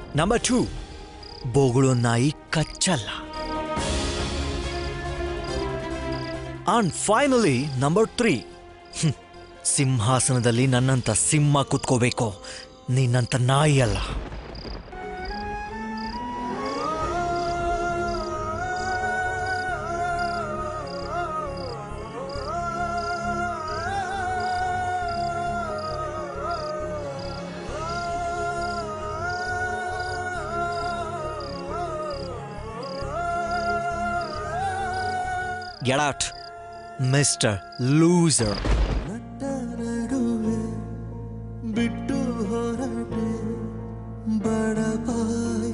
Number two ಬೋಗುಳು ನಾಯಿ ಕಚ್ಚಲ್ಲ ಅಂಡ್ ಫೈನಲಿ ನಂಬರ್ ತ್ರೀ ಸಿಂಹಾಸನದಲ್ಲಿ ನನ್ನಂತ ಸಿಂಹ ಕುತ್ಕೋಬೇಕು ನಿನ್ನಂತ ನಾಯಿ ಅಲ್ಲ Get out, Mr. Loser. ಬಿಟ್ಟು ಹೊರಟೆ ಬಡಪಾಯಿ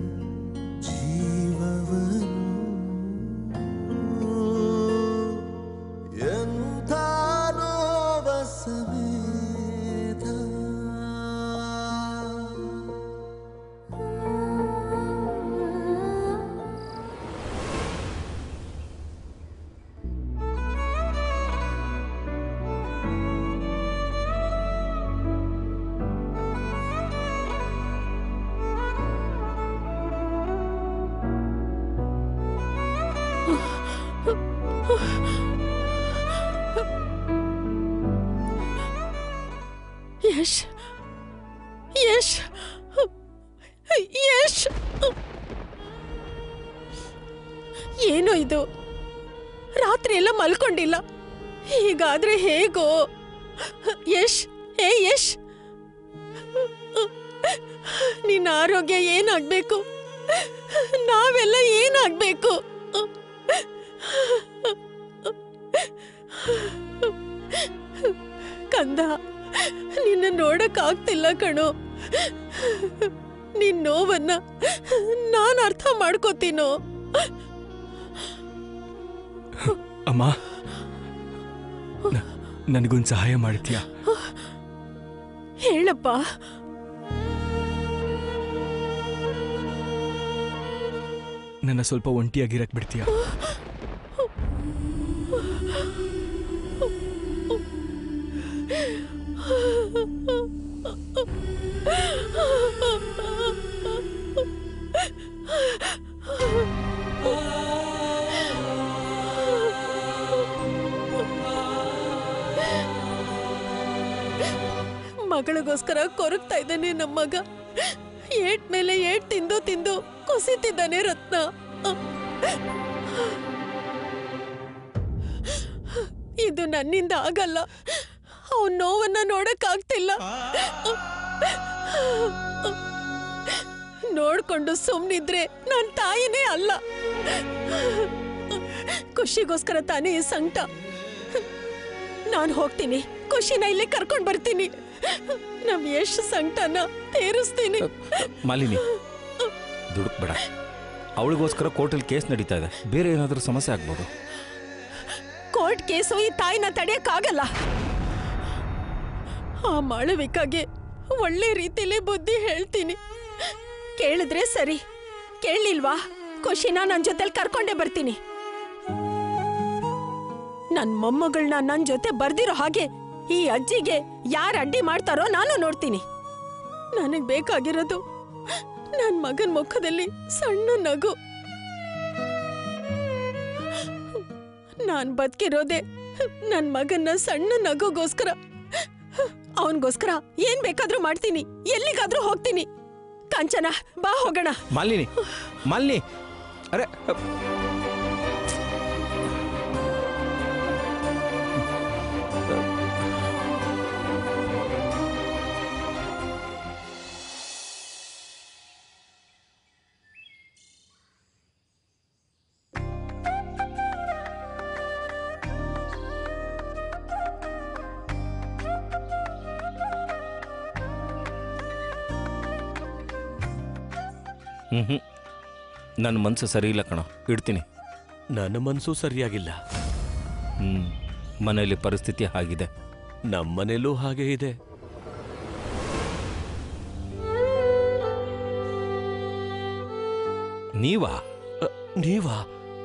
ಜೀವವನು ಎಂಥ ನೋವ ಸಮೇತ ಯಶ್ ಯಶ್ ಯಶ್ ಏನು ಇದು ರಾತ್ರಿ ಎಲ್ಲ ಮಲ್ಕೊಂಡಿಲ್ಲ ಹೀಗಾದ್ರೆ ಹೇಗೋ ಯಶ್ ಹೇ ಯಶ್ ನಿನ್ನ ಆರೋಗ್ಯ ಏನಾಗ್ಬೇಕು ನಾವೆಲ್ಲ ಏನಾಗ್ಬೇಕು ಕಂದ ನಿನ್ನ ನೋಡಕ್ ಆಗ್ತಿಲ್ಲ ಕಣೋ ನಿನ್ ನೋವನ್ನ ನಾನ್ ಅರ್ಥ ಮಾಡ್ಕೋತೀನೋ ಅಮ್ಮ ನ- ನನಗೊಂದು ಸಹಾಯ ಮಾಡ್ತೀಯಾ ಹೇಳಪ್ಪ ನನ್ನ ಸ್ವಲ್ಪ ಒಂಟಿಯಾಗಿರಕ್ ಬಿಡ್ತೀಯಾ ಮಗಳಿಗೋಸ್ಕರ ಕೊರಗ್ತಾ ಇದ್ದಾನೆ ನಮ್ಮ ಮಗ ಏಟ್ ಮೇಲೆ ಏಟ್ ತಿಂದು ತಿಂದು ಕುಸಿತಿದ್ದಾನೆ ರತ್ನ ಇದು ನನ್ನಿಂದ ಆಗಲ್ಲ ಅವನ್ ನೋವನ್ನ ನೋಡಕ್ ಆಗ್ತಿಲ್ಲ ನೋಡ್ಕೊಂಡು ಸುಮ್ನಿದ್ರೆ ನನ್ ತಾಯಿನೇ ಅಲ್ಲ ಖುಷಿಗೋಸ್ಕರ ತಾನೇ ಈ ಸಂಕಟ ನಾನು ಹೋಗ್ತೀನಿ ಖುಷಿನ ಇಲ್ಲಿ ಕರ್ಕೊಂಡ್ ಬರ್ತೀನಿ ನಮ್ ಯಶ್ ಸಂಕಟನ ತೀರಿಸ್ತೀನಿ ಮಾಲಿನಿ ದುಡುಕ್ಬೇಡ ಅವಳಿಗೋಸ್ಕರ ಕೋರ್ಟಲ್ಲಿ ಕೇಸ್ ನಡೀತಾ ಇದೆ ಬೇರೆ ಏನಾದರೂ ಸಮಸ್ಯೆ ಆಗ್ಬೋದು ಕೋರ್ಟ್ ಕೇಸು ಈ ತಾಯಿನ ತಡೆಯಕ್ಕಾಗಲ್ಲ ಆ ಮಾಳವಿಕಾಗೆ ಒಳ್ಳೆ ರೀತಿಲಿ ಬುದ್ಧಿ ಹೇಳ್ತೀನಿ ಕೇಳಿದ್ರೆ ಸರಿ ಕೇಳಲಿಲ್ವಾ ಖುಷಿನ ನನ್ ಜೊತೆಲಿ ಕರ್ಕೊಂಡೇ ಬರ್ತೀನಿ ನನ್ ಮೊಮ್ಮಗಳನ್ನ ನನ್ ಜೊತೆ ಬರ್ದಿರೋ ಹಾಗೆ ಈ ಅಜ್ಜಿಗೆ ಯಾರು ಅಡ್ಡಿ ಮಾಡ್ತಾರೋ ನಾನು ನೋಡ್ತೀನಿ ನನಗ್ ಬೇಕಾಗಿರೋದು ನನ್ ಮಗನ್ ಮುಖದಲ್ಲಿ ಸಣ್ಣ ನಗು ನಾನ್ ಬದುಕಿರೋದೆ ನನ್ ಮಗನ್ನ ಸಣ್ಣ ನಗುಗೋಸ್ಕರ ಅವನ್ಗೋಸ್ಕರ ಏನ್ ಬೇಕಾದ್ರೂ ಮಾಡ್ತೀನಿ ಎಲ್ಲಿಗಾದ್ರೂ ಹೋಗ್ತೀನಿ ಕಾಂಚನ ಬಾ ಹೋಗೋಣ ಮಾಲಿನಿ ಮಾಲಿನಿ ಅರೆ ಹ್ಞೂ ಹ್ಞೂ ನನ್ನ ಮನಸ್ಸು ಸರಿ ಇಲ್ಲ ಕಣ ಇಡ್ತೀನಿ ನನ್ನ ಮನಸ್ಸು ಸರಿಯಾಗಿಲ್ಲ ಹ್ಞೂ ಮನೆಯಲ್ಲಿ ಪರಿಸ್ಥಿತಿ ಆಗಿದೆ ನಮ್ಮನೇಲೂ ಹಾಗೆ ಇದೆ ನೀವಾ ಅ, ನೀವಾ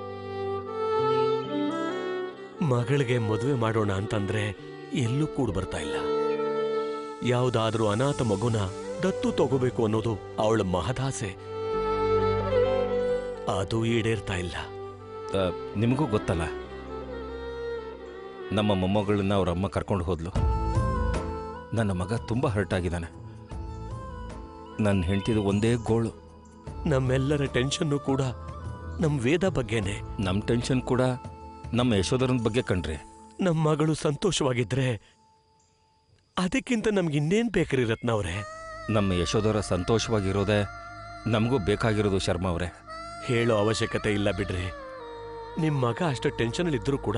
ಮಗಳಿಗೆ ಮದುವೆ ಮಾಡೋಣ ಅಂತಂದ್ರೆ ಎಲ್ಲೂ ಕೂಡ ಬರ್ತಾ ಇಲ್ಲ ಯಾವುದಾದ್ರೂ ಅನಾಥ ಮಗುನ ದತ್ತು ತಗೋಬೇಕು ಅನ್ನೋದು ಅವಳ ಮಹದಾಸೆ ಅದು ಈಡೇರ್ತಾ ಇಲ್ಲ ಆ, ನಿಮಗೂ ಗೊತ್ತಲ್ಲ ನಮ್ಮ ಮೊಮ್ಮಗಳನ್ನ ಅವ್ರ ಅಮ್ಮ ಕರ್ಕೊಂಡು ಹೋದ್ಲು ನನ್ನ ಮಗ ತುಂಬ ಹರ್ಟ್ ಆಗಿದ್ದಾನೆ ನನ್ನ ಹೆಂಡ್ತಿದು ಒಂದೇ ಗೋಳು ನಮ್ಮೆಲ್ಲರ ಟೆನ್ಷನ್ನು ಕೂಡ ನಮ್ ವೇದ ಬಗ್ಗೆನೆ ನಮ್ಮ ಟೆನ್ಷನ್ ಕೂಡ ನಮ್ಮ ಯಶೋಧರನ ಬಗ್ಗೆ ಕಣ್ರಿ ನಮ್ ಮಗಳು ಸಂತೋಷವಾಗಿದ್ರೆ ಅದಕ್ಕಿಂತ ನಮ್ಗೆ ಇನ್ನೇನ್ ಬೇಕ್ರಿ ರತ್ನವ್ರೆ ನಮ್ಮ ಯಶೋಧರ ಸಂತೋಷವಾಗಿರೋದೇ ನಮಗೂ ಬೇಕಾಗಿರೋದು ಶರ್ಮಾ ಅವರೇ ಹೇಳೋ ಅವಶ್ಯಕತೆ ಇಲ್ಲ ಬಿಡ್ರಿ ನಿಮ್ ಮಗ ಅಷ್ಟು ಟೆನ್ಷನ್ ಇದ್ರೂ ಕೂಡ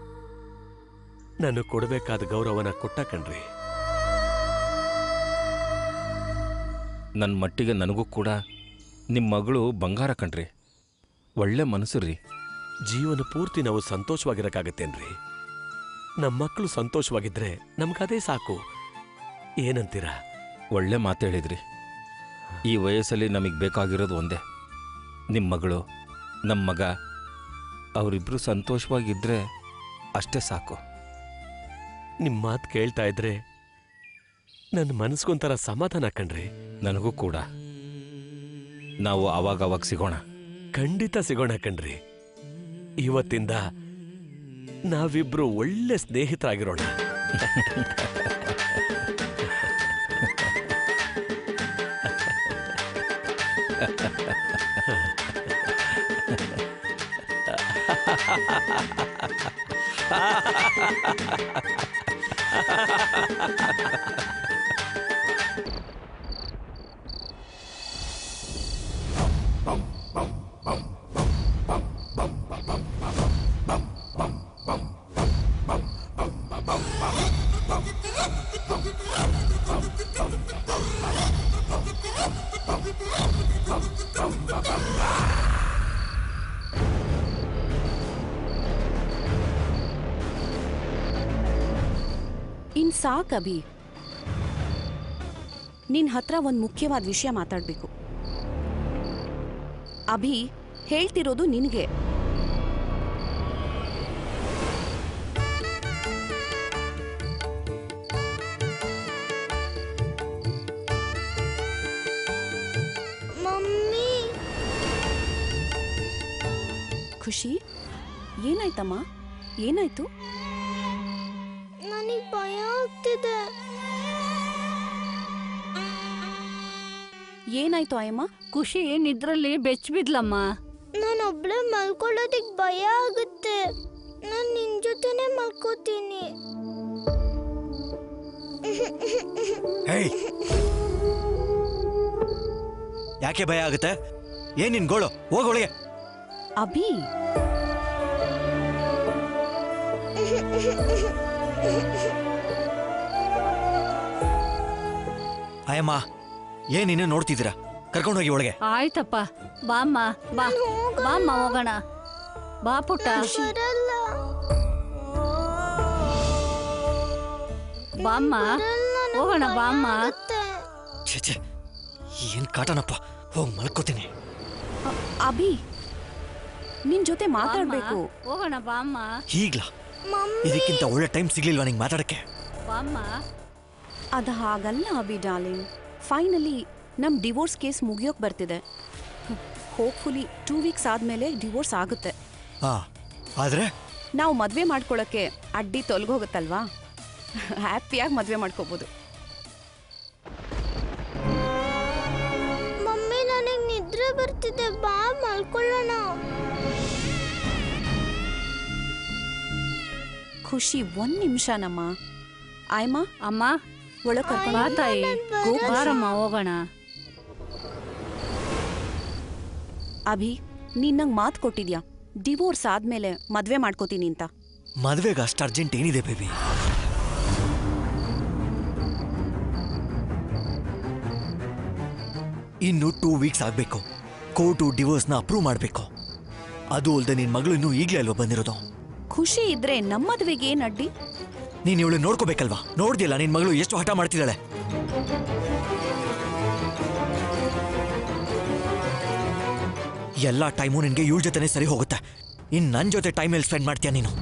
ನಾನು ಕೊಡಬೇಕಾದ ಗೌರವನ ಕೊಟ್ಟ ಕಣ್ರಿ ನನ್ನ ಮಟ್ಟಿಗೆ ನನಗೂ ಕೂಡ ನಿಮ್ಮ ಮಗಳು ಬಂಗಾರ ಕಣ್ರಿ ಒಳ್ಳೆ ಮನಸ್ಸು ರೀ ಜೀವನ ಪೂರ್ತಿ ನಾವು ಸಂತೋಷವಾಗಿರಕ್ಕಾಗತ್ತೇನ್ರಿ ನಮ್ಮ ಮಕ್ಕಳು ಸಂತೋಷವಾಗಿದ್ರೆ ನಮ್ಗದೇ ಸಾಕು ಏನಂತೀರ ಒಳ್ಳೆ ಮಾತು ಹೇಳಿದ್ರಿ ಈ ವಯಸ್ಸಲ್ಲಿ ನಮಗೆ ಬೇಕಾಗಿರೋದು ಒಂದೇ ನಿಮ್ಮ ಮಗಳು ನಮ್ಮ ಮಗ ಅವರಿಬ್ರು ಸಂತೋಷವಾಗಿದ್ದರೆ ಅಷ್ಟೇ ಸಾಕು ನಿಮ್ ಮಾತು ಕೇಳ್ತಾ ಇದ್ರೆ ನನ್ನ ಮನಸ್ಗೊಂಥರ ಸಮಾಧಾನ ಕಣ್ರಿ ನನಗೂ ಕೂಡ ನಾವು ಆವಾಗವಾಗ ಸಿಗೋಣ ಖಂಡಿತ ಸಿಗೋಣ ಕಣ್ರಿ ಇವತ್ತಿಂದ ನಾವಿಬ್ರು ಒಳ್ಳೆ ಸ್ನೇಹಿತರಾಗಿರೋಣ ಇನ್ ಸಾಕ್ ಅಭಿ ನಿನ್ ಹತ್ರ ಒಂದ್ ಮುಖ್ಯವಾದ ವಿಷಯ ಮಾತಾಡ್ಬೇಕು ಅಭಿ ಹೇಳ್ತಿರೋದು ನಿನಗೆ ಮಮ್ಮಿ ಖುಷಿ ಏನಾಯ್ತಮ್ಮ ಏನಾಯ್ತು ನನಗೆ ಭಯ ಆಗ್ತಿದೆ ಏನಾಯ್ತು ಆಯಮ್ಮ ಖುಷಿ ನಿದ್ರಲ್ಲಿ ಬೆಚ್ಚ ಬಿದ್ಲಮ್ಮ ನಾನು ಒಬ್ಳೆ ಮಲ್ಕೊಳ್ಳೋದಕ್ಕೆ ಭಯ ಆಗುತ್ತೆ ನಾನು ನಿನ್ ಜೊತೆನೆ ಮಲ್ಕೋತೀನಿ ಹೇಯ್ ಯಾಕೆ ಭಯ ಆಗುತ್ತೆ ಏನ್ ನಿನ್ ಗೋಳು ಹೋಗೊಳಗೆ ಅಭಿ ಅಯ್ಯಮ್ಮ ಏನ್ ಇನ್ನೂ ನೋಡ್ತಿದ್ದೀರಾ ಕರ್ಕೊಂಡೋಗಿ ಒಳಗೆ ಆಯ್ತಪ್ಪ ಬಾಮ್ಮ ಬಾ ಬಾಮ್ಮ ಹೋಗೋಣ ಬಾ ಪುಟ್ಟ ಬರಲ್ಲ ಬಾಮ್ಮ ಬರಲ್ಲ, ನಂಗ್ ಹೋಗೋಣ ಭಯ ಬಾಮ್ಮ ಆಗುತ್ತೆ. ಛೇ ಛೇ ಏನ್ ಕಾಟನಪ್ಪ ಹೋಗ್ ಮಲ್ಕೋತೀನಿ ಅ- ಅಭಿ ನಿನ್ ಜೊತೆ ಬಾಮ್ಮ, ಮಾತಾಡ್ಬೇಕು ಹೋಗೋಣ ಬಾಮ್ಮ ಈಗ್ಲಾ ಮಮ್ಮಿ ಇದಕ್ಕಿಂತ ಒಳ್ಳೆ ಟೈಮ್ ಸಿಗ್ಲಿಲ್ವಾ ನಿಂಗೆ ಮಾತಾಡಕ್ಕೆ ಬಾಮ್ಮ ಅದು ಹಾಗಲ್ಲ ಅಭಿ ಡಾರ್ಲಿಂಗ್ ಫೈನಲಿ ನಮ್ ಡಿವೋರ್ಸ್ ಕೇಸ್ ಮುಗಿಯೋಕ್ ಬರ್ತಿದೆ ಹೋಪ್ಫುಲಿ ಟೂ ವೀಕ್ಸ್ ಆದ್ಮೇಲೆ ಡಿವೋರ್ಸ್ ಆಗುತ್ತೆ ಹಾ ಆದ್ರೆ ನಾವು ಮದ್ವೆ ಮಾಡ್ಕೊಳಕ್ಕೆ ಅಡ್ಡಿ ತೊಲಗೋಗುತ್ತಲ್ವಾ ಹ್ಯಾಪಿಯಾಗಿ ಮದ್ವೆ ಮಾಡ್ಕೋಬೋದು ಮಮ್ಮಿ ನನಗೆ ನಿದ್ರೆ ಬರ್ತಿದೆ ಬಾ ಮಲ್ಕೊಳ್ಳೋಣ ಖುಷಿ ಒಂದ್ ನಿಮಿಷನಮ್ಮ ಆಯ್ಮ ಅಮ್ಮ ಒಳಗ್ ಕರ್ಕೊಂಡು ಬಾ ತಾಯಿ ಗೋ ಬಾರಮ್ಮ ಹೋಗೋಣ ಅಭಿ ನೀನ್ ನಂಗ್ ಮಾತು ಕೊಟ್ಟಿದ್ಯಾ ಡಿವೋರ್ಸ್ ಆದ್ಮೇಲೆ ಮದ್ವೆ ಮಾಡ್ಕೋತೀನಿ ಅಂತ ಮದ್ವೆಗೆ ಅಷ್ಟು ಅರ್ಜೆಂಟ್ ಏನಿದೆ ಬೇಬಿ ಇನ್ನು ಟೂ ವೀಕ್ಸ್ ಆಗ್ಬೇಕು ಕೋರ್ಟು ಡಿವೋರ್ಸ್ನ ಅಪ್ರೂವ್ ಮಾಡಬೇಕು ಅದು ಅಲ್ಲದೆ ನಿನ್ ಮಗಳು ಇನ್ನೂ ಈಗಲೇ ಅಲ್ವಾ ಬಂದಿರೋದು ಖುಷಿ ಇದ್ರೆ ನಮ್ಮ ಮದ್ವೆಗೆ ಏನ್ ಅಡ್ಡಿ ನೀನ್ ಇವಳು ನೋಡ್ಕೋಬೇಕಲ್ವಾ ನೋಡ್ದಿಲ್ಲ ನಿನ್ ಮಗಳು ಎಷ್ಟು ಹಠ ಮಾಡ್ತಿದ್ದಾಳೆ ಎಲ್ಲ ಟೈಮು ನಿನ್ಗೆ ಇವಳ ಜೊತೆನೆ ಸರಿ ಹೋಗುತ್ತೆ ಇನ್ ನನ್ನ ಜೊತೆ ಟೈಮ್ ಎಲ್ಲಿ ಸ್ಪೆಂಡ್ ಮಾಡ್ತೀಯ ನೀನು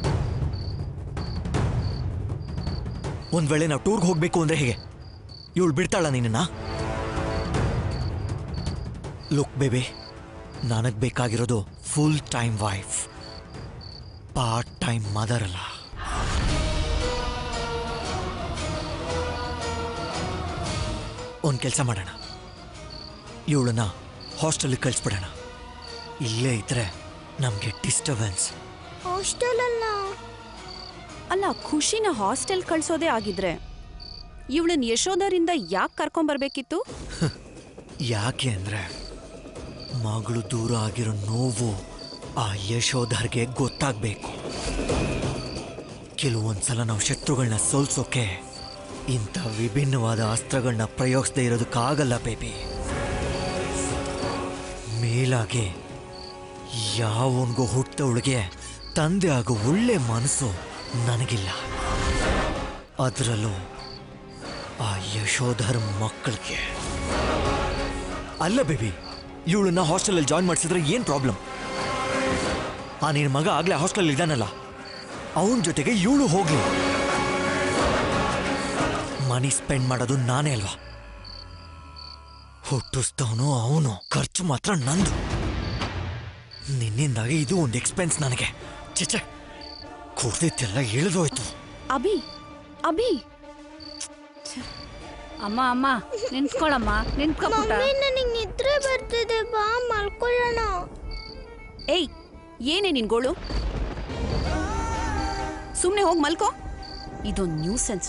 ಒಂದ್ ವೇಳೆ ನಾವು ಟೂರ್ಗೆ ಹೋಗ್ಬೇಕು ಅಂದ್ರೆ ಹೇಗೆ ಇವಳು ಬಿಡ್ತಾಳ ನಿನ್ನ ಲುಕ್ ಬೇಬಿ ನನಗೆ ಬೇಕಾಗಿರೋದು full time wife part time mother ಅಲ್ಲ ಒಂದು ಕೆಲಸ ಮಾಡೋಣ ಇವಳನ್ನ ಹಾಸ್ಟೆಲಿಗೆ ಕಳಿಸ್ಬಿಡೋಣ ಇಲ್ಲೇ ಇದ್ರೆ ನಮಗೆ ಡಿಸ್ಟರ್ಬೆನ್ಸ್ ಹಾಸ್ಟೆಲ್ ಅಲ್ಲ ಅಲ್ಲ ಖುಷಿನ ಹಾಸ್ಟೆಲ್ ಕಳ್ಸೋದೇ ಆಗಿದ್ರೆ ಇವಳನ್ನ ಯಶೋಧರಿಂದ ಯಾಕೆ ಕರ್ಕೊಂಬರ್ಬೇಕಿತ್ತು ಯಾಕೆ ಅಂದರೆ ಮಗಳು ದೂರ ಆಗಿರೋ ನೋವು ಆ ಯಶೋಧರ್ಗೆ ಗೊತ್ತಾಗಬೇಕು ಕೆಲವೊಂದ್ಸಲ ನಾವು ಶತ್ರುಗಳನ್ನ ಸೋಲ್ಸೋಕೆ ಇಂಥ ವಿಭಿನ್ನವಾದ ಅಸ್ತ್ರಗಳನ್ನ ಪ್ರಯೋಗಿಸದೇ ಇರೋದಕ್ಕಾಗಲ್ಲ ಬೇಬಿ ಮೇಲಾಗಿ ಯಾವನಿಗೂ ಹುಟ್ಟವಳಿಗೆ ತಂದೆ ಆಗೋ ಒಳ್ಳೆ ಮನಸ್ಸು ನನಗಿಲ್ಲ ಅದರಲ್ಲೂ ಆ ಯಶೋಧರ್ ಮಕ್ಕಳಿಗೆ ಅಲ್ಲ ಬೇಬಿ ಇವಳನ್ನ ಹಾಸ್ಟೆಲಲ್ಲಿ ಜಾಯ್ನ್ ಮಾಡಿಸಿದ್ರೆ ಏನು ಪ್ರಾಬ್ಲಮ್ ಆ ನಿನ್ನ ಮಗ ಆಗಲೇ ಹಾಸ್ಟೆಲ್ ಇದ್ದಾನಲ್ಲ ಅವನ ಜೊತೆಗೆ ಇವಳು ಹೋಗ್ಲಿ ಮನಿ ಸ್ಪೆಂಡ್ ಮಾಡೋದು ನಾನೇ ಅಲ್ವಾ ಹುಟ್ಟಿಸ್ತವನು ಅವನು ಖರ್ಚು ಮಾತ್ರ ನಂದು ನಿನ್ನಿಂದಾಗಿ ಇದು ಒಂದು ಎಕ್ಸ್ಪೆನ್ಸ್ ನನಗೆ ಚಿಚೆ ಕುಡ್ದಿದ್ದೆಲ್ಲ ಇಳಿದೋಯ್ತು ಅಭಿ ಅಭಿ ಅಮ್ಮ ಅಮ್ಮ ನಿಂತ್ಕೊಳಮ್ಮ ನಿಂತ್ಕೊಬಿಟ್ಟ ಮಮ್ಮಿ ನನಗೆ ನಿದ್ರೆ ಬರ್ತಿದೆ ಬಾ ಮಲ್ಕೊಳ್ಳೋಣ ಏಯ್ ಏನೇ ನಿನ್ ಗೋಳು ಸುಮ್ಮನೆ ಹೋಗಿ ಮಲ್ಕೋ ಇದೊಂದು ನ್ಯೂ ಸೆನ್ಸ್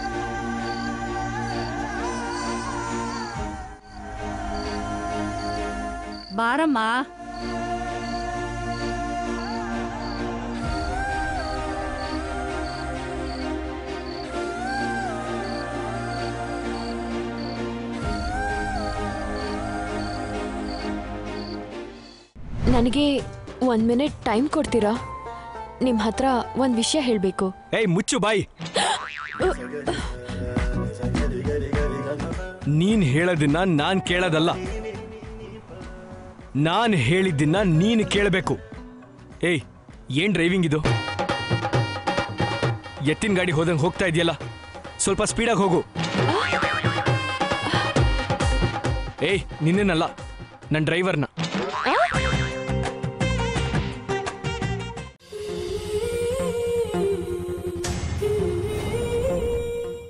ಬಾರಮ್ಮ ನನಗೆ ಒಂದು ಮಿನಿಟ್ ಟೈಮ್ ಕೊಡ್ತೀರಾ ನಿಮ್ಮ ಹತ್ರ ಒಂದು ವಿಷಯ ಹೇಳಬೇಕು ಏಯ್ ಮುಚ್ಚು ಬಾಯಿ ನೀನ್ ಹೇಳೋದನ್ನ ನಾನ್ ಕೇಳೋದಲ್ಲ ನಾನ್ ಹೇಳಿದ್ದನ್ನ ನೀನು ಕೇಳಬೇಕು ಏಯ್ ಏನ್ ಡ್ರೈವಿಂಗ್ ಇದು ಎತ್ತಿನ ಗಾಡಿ ಹೋದಂಗೆ ಹೋಗ್ತಾ ಇದೆಯಲ್ಲ ಸ್ವಲ್ಪ ಸ್ಪೀಡಾಗಿ ಹೋಗು ಏಯ್ ನಿನ್ನೇನಲ್ಲ ನನ್ನ ಡ್ರೈವರ್ನ ಆ,